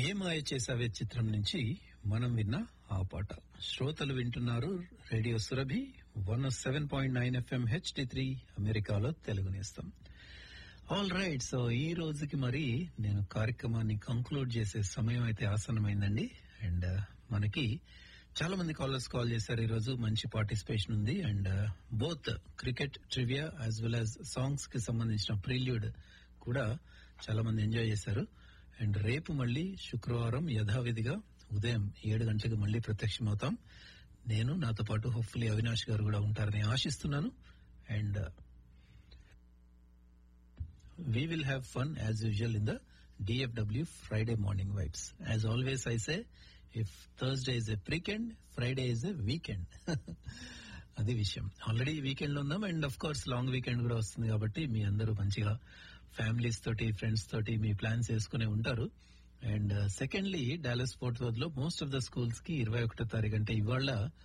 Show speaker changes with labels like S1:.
S1: ఏ మాయ చేసావే చిత్రం నుంచి మనం విన్న ఆ పాట శ్రోతలు వింటున్నారు radio Surabhi one seven point nine FM HD three అమెరికాలో తెలుగు నేస్తాం ఆల్ రైట్ సో ఈ రోజుకి మరి నేను కార్యక్రమాన్ని కంక్లూడ్ చేసే సమయం అయితే ఆసనమైందండి అండ్ మనకి చాలా మంది కాలర్స్ కాల్ చేశారు ఈ రోజు మంచి పార్టిసిపేషన్ ఉంది and both cricket trivia as well as songs కి సంబంధించిన ప్రిల్యూడ్ కూడా చాలా మంది ఎంజాయ్ చేశారు అండ్ రేపు మళ్ళీ శుక్రవారం యథావిధిగా ఉదయం ఏడు గంటలకు మళ్ళీ ప్రత్యక్షమవుతాం నేను నాతో పాటు హోప్ఫుల్లీ అవినాష్ గారు కూడా ఉంటారని ఆశిస్తున్నాను and we will have fun as usual in the DFW Friday morning vibes. As always, I say, if Thursday is a weekend, Friday is a weekend. అది విషయం ఆల్రెడీ వీకెండ్ లో ఉన్నాం and of course long weekend కూడా వస్తుంది కాబట్టి మీ అందరూ మంచిగా families తోటి ఫ్రెండ్స్ తోటి మీ ప్లాన్స్ వేసుకునే ఉంటారు and secondly Dallas Fort Worth లో మోస్ట్ ఆఫ్ ద స్కూల్స్ కి ఇరవై ఒకటో తారీఖు అంటే ఇవాళ